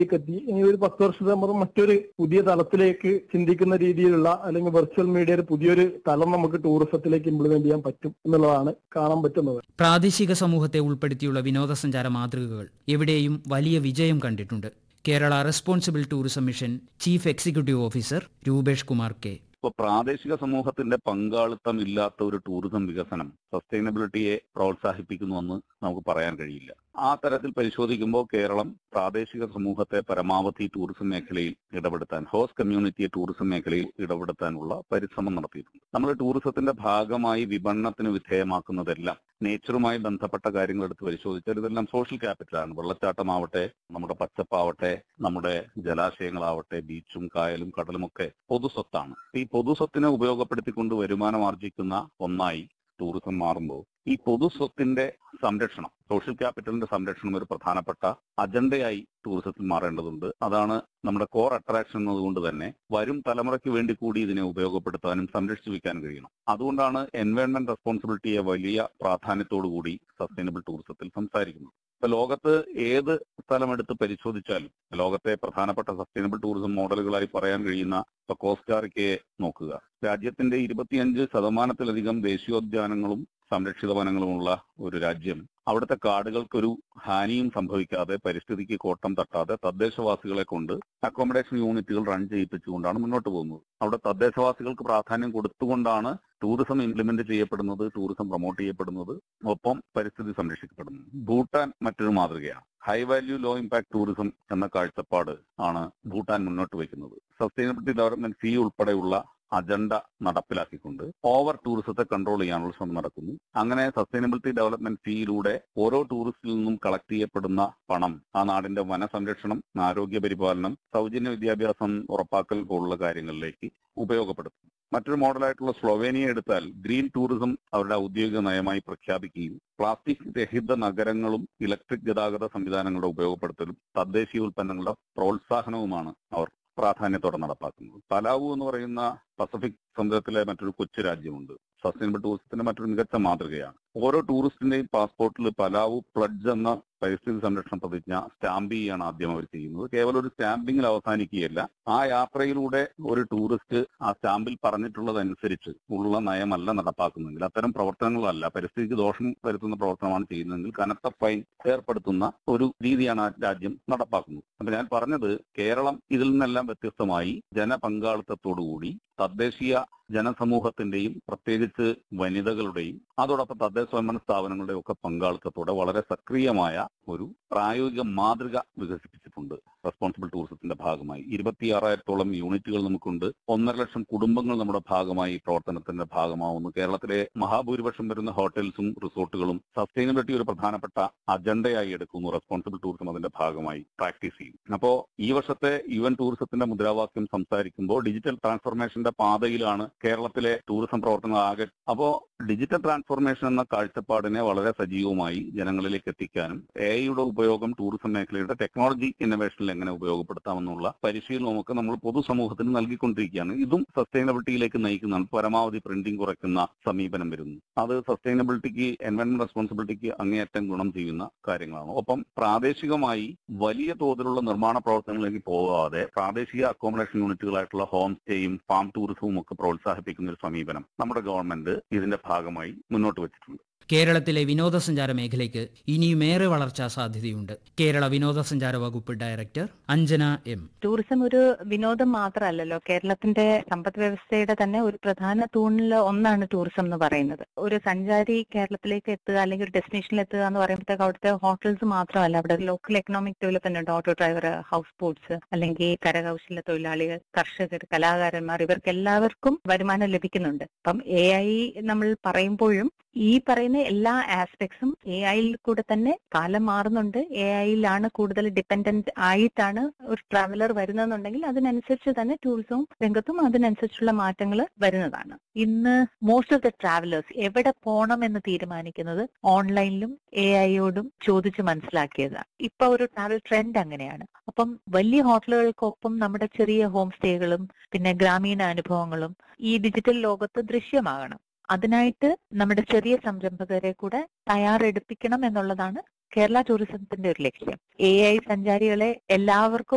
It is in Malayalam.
എത്തി ഇനി ഒരു പത്ത് വർഷത്തെ മറ്റൊരു പുതിയ തലത്തിലേക്ക് ചിന്തിക്കുന്ന രീതിയിലുള്ള അല്ലെങ്കിൽ വെർച്വൽ മീഡിയയുടെ പുതിയൊരു തലം നമുക്ക് ടൂറിസത്തിലേക്ക് ഇംപ്ലിമെന്റ് ചെയ്യാൻ പറ്റും എന്നുള്ളതാണ് കാണാൻ പറ്റുന്നത് പ്രാദേശിക സമൂഹത്തെ ഉൾപ്പെടുത്തിയുള്ള വിനോദസഞ്ചാര മാതൃകകൾ എവിടെയും വലിയ വിജയം കണ്ടിട്ടുണ്ട് Kerala responsible tourism mission chief executive officer Rupesh Kumar K ഇപ്പൊ പ്രാദേശിക സമൂഹത്തിന്റെ പങ്കാളിത്തം ഇല്ലാത്ത ഒരു ടൂറിസം വികസനം സസ്റ്റൈനബിലിറ്റിയെ പ്രോത്സാഹിപ്പിക്കുന്നുവെന്ന് നമുക്ക് പറയാൻ കഴിയില്ല ആ തരത്തിൽ പരിശോധിക്കുമ്പോൾ കേരളം പ്രാദേശിക സമൂഹത്തെ പരമാവധി ടൂറിസം മേഖലയിൽ ഇടപെടുത്താൻ ഹോസ്റ്റ് കമ്മ്യൂണിറ്റിയെ ടൂറിസം മേഖലയിൽ ഇടപെടുത്താനുള്ള പരിശ്രമം നടത്തിയിട്ടുണ്ട് നമ്മൾ ടൂറിസത്തിന്റെ ഭാഗമായി വിപണനത്തിന് വിധേയമാക്കുന്നതെല്ലാം നേച്ചറുമായി ബന്ധപ്പെട്ട കാര്യങ്ങൾ എടുത്ത് പരിശോധിച്ചാൽ ഇതെല്ലാം സോഷ്യൽ ക്യാപിറ്റലാണ് വെള്ളച്ചാട്ടമാവട്ടെ നമ്മുടെ പച്ചപ്പാവട്ടെ നമ്മുടെ ജലാശയങ്ങളാവട്ടെ ബീച്ചും കായലും കടലും ഒക്കെ പൊതുസ്വത്താണ് ഈ പൊതുസ്വത്തിനെ ഉപയോഗപ്പെടുത്തിക്കൊണ്ട് വരുമാനം ആർജിക്കുന്ന ഒന്നായി ടൂറിസം മാറുമ്പോൾ ഈ പൊതുസ്വത്തിന്റെ സംരക്ഷണം സോഷ്യൽ ക്യാപിറ്റലിന്റെ സംരക്ഷണം ഒരു പ്രധാനപ്പെട്ട അജണ്ടയായി ടൂറിസത്തിൽ മാറേണ്ടതുണ്ട് അതാണ് നമ്മുടെ കോർ അട്രാക്ഷൻ എന്നതുകൊണ്ട് തന്നെ വരും തലമുറയ്ക്ക് വേണ്ടി കൂടി ഇതിനെ ഉപയോഗപ്പെടുത്താനും സംരക്ഷിച്ചു വെക്കാൻ കഴിയണം അതുകൊണ്ടാണ് എൻവയോൺമെന്റ് റെസ്പോൺസിബിലിറ്റിയെ വലിയ പ്രാധാന്യത്തോടു കൂടി സസ്റ്റൈനബിൾ ടൂറിസത്തിൽ സംസാരിക്കുന്നത് ഇപ്പൊ ലോകത്ത് ഏത് സ്ഥലമെടുത്ത് പരിശോധിച്ചാലും ലോകത്തെ പ്രധാനപ്പെട്ട സസ്റ്റൈനബിൾ ടൂറിസം മോഡലുകളായി പറയാൻ കഴിയുന്ന ഇപ്പൊ കോസ്റ്റാറിക്കയെ നോക്കുക രാജ്യത്തിന്റെ ഇരുപത്തിയഞ്ച് ശതമാനത്തിലധികം ദേശീയോദ്യാനങ്ങളും സംരക്ഷിത വനങ്ങളുമുള്ള ഒരു രാജ്യം അവിടുത്തെ കാടുകൾക്കൊരു ഹാനിയും സംഭവിക്കാതെ പരിസ്ഥിതിക്ക് കോട്ടം തട്ടാതെ തദ്ദേശവാസികളെ കൊണ്ട് അക്കോമഡേഷൻ യൂണിറ്റുകൾ റൺ ചെയ്യിപ്പിച്ചുകൊണ്ടാണ് മുന്നോട്ട് പോകുന്നത് അവിടെ തദ്ദേശവാസികൾക്ക് പ്രാധാന്യം കൊടുത്തുകൊണ്ടാണ് ടൂറിസം ഇംപ്ലിമെന്റ് ചെയ്യപ്പെടുന്നത് ടൂറിസം പ്രൊമോട്ട് ചെയ്യപ്പെടുന്നത് ഒപ്പം പരിസ്ഥിതി സംരക്ഷിക്കപ്പെടുന്നു ഭൂട്ടാൻ മറ്റൊരു മാതൃകയാണ് high value low impact tourism എന്ന കാഴ്ചപ്പാട് ആണ് ഭൂട്ടാൻ മുന്നോട്ട് വയ്ക്കുന്നത് സസ്റ്റൈനബിലിറ്റി ഡെവലപ്മെന്റ് ഫീ ഉൾപ്പെടെയുള്ള അജണ്ട നടപ്പിലാക്കിക്കൊണ്ട് ഓവർ ടൂറിസത്തെ കൺട്രോൾ ചെയ്യാനുള്ള ശ്രമം നടക്കുന്നു അങ്ങനെ സസ്റ്റൈനബിലിറ്റി ഡെവലപ്മെന്റ് ഫീയിലൂടെ ഓരോ ടൂറിസ്റ്റിൽ നിന്നും കളക്ട് ചെയ്യപ്പെടുന്ന പണം ആ നാടിന്റെ വനസംരക്ഷണം ആരോഗ്യ പരിപാലനം സൗജന്യ വിദ്യാഭ്യാസം ഉറപ്പാക്കൽ പോലുള്ള കാര്യങ്ങളിലേക്ക് ഉപയോഗപ്പെടുത്തും മറ്റൊരു മോഡലായിട്ടുള്ള സ്ലൊവേനിയ എടുത്താൽ ഗ്രീൻ ടൂറിസം അവരുടെ ഔദ്യോഗിക നയമായി പ്രഖ്യാപിക്കുകയും പ്ലാസ്റ്റിക് രഹിത നഗരങ്ങളും ഇലക്ട്രിക് ഗതാഗത സംവിധാനങ്ങളുടെ ഉപയോഗപ്പെടുത്തലും തദ്ദേശീയ ഉൽപ്പന്നങ്ങളുടെ പ്രോത്സാഹനവുമാണ് അവർ പ്രാധാന്യത്തോടെ നടപ്പാക്കുന്നത് പലാവു എന്ന് പറയുന്ന പസഫിക് സമുദ്രത്തിലെ മറ്റൊരു കൊച്ചു രാജ്യമുണ്ട് സസ്റ്റൈനബിൾ ടൂറിസത്തിന്റെ മറ്റൊരു മികച്ച മാതൃകയാണ് ഓരോ ടൂറിസ്റ്റിന്റെയും പാസ്പോർട്ടിൽ പലാവു പ്ലഡ്ജ് എന്ന പരിസ്ഥിതി സംരക്ഷണ പ്രതിജ്ഞ സ്റ്റാമ്പ് ചെയ്യാണ് ആദ്യം അവർ ചെയ്യുന്നത് കേവലം ഒരു സ്റ്റാമ്പിങ്ങിൽ അവസാനിക്കുകയല്ല ആ യാത്രയിലൂടെ ഒരു ടൂറിസ്റ്റ് ആ സ്റ്റാമ്പിൽ പറഞ്ഞിട്ടുള്ളതനുസരിച്ച് ഉള്ള നയമല്ല നടപ്പാക്കുന്നെങ്കിൽ അത്തരം പ്രവർത്തനങ്ങളല്ല പരിസ്ഥിതിക്ക് ദോഷം വരുത്തുന്ന പ്രവർത്തനമാണ് ചെയ്യുന്നതെങ്കിൽ കനത്ത ഫൈൻ ഏർപ്പെടുത്തുന്ന ഒരു രീതിയാണ് ആ രാജ്യം നടപ്പാക്കുന്നത് അപ്പൊ ഞാൻ പറഞ്ഞത് കേരളം ഇതിൽ നിന്നെല്ലാം വ്യത്യസ്തമായി ജനപങ്കാളിത്തത്തോടുകൂടി തദ്ദേശീയ ജനസമൂഹത്തിന്റെയും പ്രത്യേകിച്ച് വനിതകളുടെയും അതോടൊപ്പം തദ്ദേശ സ്വയംഭരണ സ്ഥാപനങ്ങളുടെയും ഒക്കെ പങ്കാളിത്തത്തോടെ വളരെ സക്രിയമായ ഒരു പ്രായോഗിക മാതൃക വികസിപ്പിച്ചിട്ടുണ്ട് റെസ്പോൺസിബിൾ ടൂറിസത്തിന്റെ ഭാഗമായി ഇരുപത്തിയാറായിരത്തോളം യൂണിറ്റുകൾ നമുക്കുണ്ട് ഒന്നര ലക്ഷം കുടുംബങ്ങൾ നമ്മുടെ ഭാഗമായി പ്രവർത്തനത്തിന്റെ ഭാഗമാവുന്നു കേരളത്തിലെ മഹാഭൂരിപക്ഷം വരുന്ന ഹോട്ടൽസും റിസോർട്ടുകളും സസ്റ്റൈനബിലിറ്റി ഒരു പ്രധാനപ്പെട്ട അജണ്ടയായി എടുക്കുന്നു റെസ്പോൺസിബിൾ ടൂറിസം അതിന്റെ ഭാഗമായി പ്രാക്ടീസ് ചെയ്യും അപ്പോ ഈ വർഷത്തെ യു എൻ ടൂറിസത്തിന്റെ മുദ്രാവാക്യം സംസാരിക്കുമ്പോൾ ഡിജിറ്റൽ ട്രാൻസ്ഫോർമേഷന്റെ പാതയിലാണ് കേരളത്തിലെ ടൂറിസം പ്രവർത്തനങ്ങൾ ആകെ അപ്പോ ഡിജിറ്റൽ ട്രാൻസ്ഫോർമേഷൻ എന്ന കാഴ്ചപ്പാടിനെ വളരെ സജീവമായി ജനങ്ങളിലേക്ക് എത്തിക്കാനും എ ഐയുടെ ഉപയോഗം ടൂറിസം മേഖലയുടെ ടെക്നോളജി ഇന്നോവേഷനിൽ എങ്ങനെ ഉപയോഗപ്പെടുത്താമെന്നുള്ള പരിശീലനമൊക്കെ നമ്മൾ പൊതുസമൂഹത്തിന് നൽകിക്കൊണ്ടിരിക്കുകയാണ് ഇതും സസ്റ്റൈനബിലിറ്റിയിലേക്ക് നയിക്കുന്നതാണ് പരമാവധി പ്രിന്റിംഗ് കുറയ്ക്കുന്ന സമീപനം വരുന്നു അത് സസ്റ്റൈനബിലിറ്റിക്ക് എൻവയോൺമെന്റ് റെസ്പോൺസിബിലിറ്റിക്ക് അങ്ങേയറ്റം ഗുണം ചെയ്യുന്ന കാര്യങ്ങളാണ് ഒപ്പം പ്രാദേശികമായി വലിയ തോതിലുള്ള നിർമ്മാണ പ്രവർത്തനങ്ങളിലേക്ക് പോകാതെ പ്രാദേശിക അക്കോമഡേഷൻ യൂണിറ്റുകളായിട്ടുള്ള ഹോം സ്റ്റേയും ഫാം ടൂറിസവും ഒക്കെ പ്രോത്സാഹിപ്പിക്കുന്ന ഒരു സമീപനം നമ്മുടെ ഗവൺമെന്റ് ഇതിന്റെ ഭാഗമായി മുന്നോട്ട് വെച്ചിട്ടുണ്ട് കേരളത്തിലെ വിനോദസഞ്ചാര മേഖലയ്ക്ക് ഇനിയും ഏറെ വളർച്ചാ സാധ്യതയുണ്ട് കേരള വിനോദസഞ്ചാര വകുപ്പ് ഡയറക്ടർ അഞ്ജന എം ടൂറിസം ഒരു വിനോദം മാത്രമല്ലല്ലോ കേരളത്തിന്റെ സമ്പദ് വ്യവസ്ഥയുടെ തന്നെ ഒരു പ്രധാന തൂണിൽ ഒന്നാണ് ടൂറിസം എന്ന് പറയുന്നത് ഒരു സഞ്ചാരി കേരളത്തിലേക്ക് എത്തുക അല്ലെങ്കിൽ ഒരു ഡെസ്റ്റിനേഷനിൽ എത്തുക എന്ന് പറയുമ്പോഴത്തേക്ക് അവിടുത്തെ ഹോട്ടൽസ് മാത്രമല്ല അവിടെ ലോക്കൽ എക്കണോമിക് ഡെവലപ്മെന്റ് ഉണ്ട് ഓട്ടോ ഡ്രൈവർ ഹൗസ് ബോട്ട്സ് അല്ലെങ്കിൽ കരകൗശല തൊഴിലാളികൾ കർഷകർ കലാകാരന്മാർ ഇവർക്ക് എല്ലാവർക്കും വരുമാനം ലഭിക്കുന്നുണ്ട് അപ്പം എ ഐ നമ്മൾ പറയുമ്പോഴും ഈ പറയുന്ന എല്ലാ ആസ്പെക്ട്സും എ ഐയിൽ കൂടെ തന്നെ കാലം മാറുന്നുണ്ട് എ ഐയിലാണ് കൂടുതൽ ഡിപ്പെൻഡന്റ് ആയിട്ടാണ് ഒരു ട്രാവലർ വരുന്നതെന്നുണ്ടെങ്കിൽ അതിനനുസരിച്ച് തന്നെ ടൂറിസവും രംഗത്തും അതിനനുസരിച്ചുള്ള മാറ്റങ്ങൾ വരുന്നതാണ് ഇന്ന് മോസ്റ്റ് ഓഫ് ദ ട്രാവലേഴ്സ് എവിടെ പോകണം എന്ന് തീരുമാനിക്കുന്നത് ഓൺലൈനിലും എ ഐയോടും ചോദിച്ച് മനസ്സിലാക്കിയതാണ് ഇപ്പൊ ഒരു ട്രാവൽ ട്രെൻഡ് അങ്ങനെയാണ് അപ്പം വലിയ ഹോട്ടലുകൾക്കൊപ്പം നമ്മുടെ ചെറിയ ഹോം സ്റ്റേകളും പിന്നെ ഗ്രാമീണ അനുഭവങ്ങളും ഈ ഡിജിറ്റൽ ലോകത്ത് ദൃശ്യമാകണം അതിനായിട്ട് നമ്മുടെ ചെറിയ സംരംഭകരെ കൂടെ തയ്യാറെടുപ്പിക്കണം എന്നുള്ളതാണ് കേരള ടൂറിസത്തിന്റെ ഒരു ലക്ഷ്യം എ ഐ സഞ്ചാരികളെ എല്ലാവർക്കും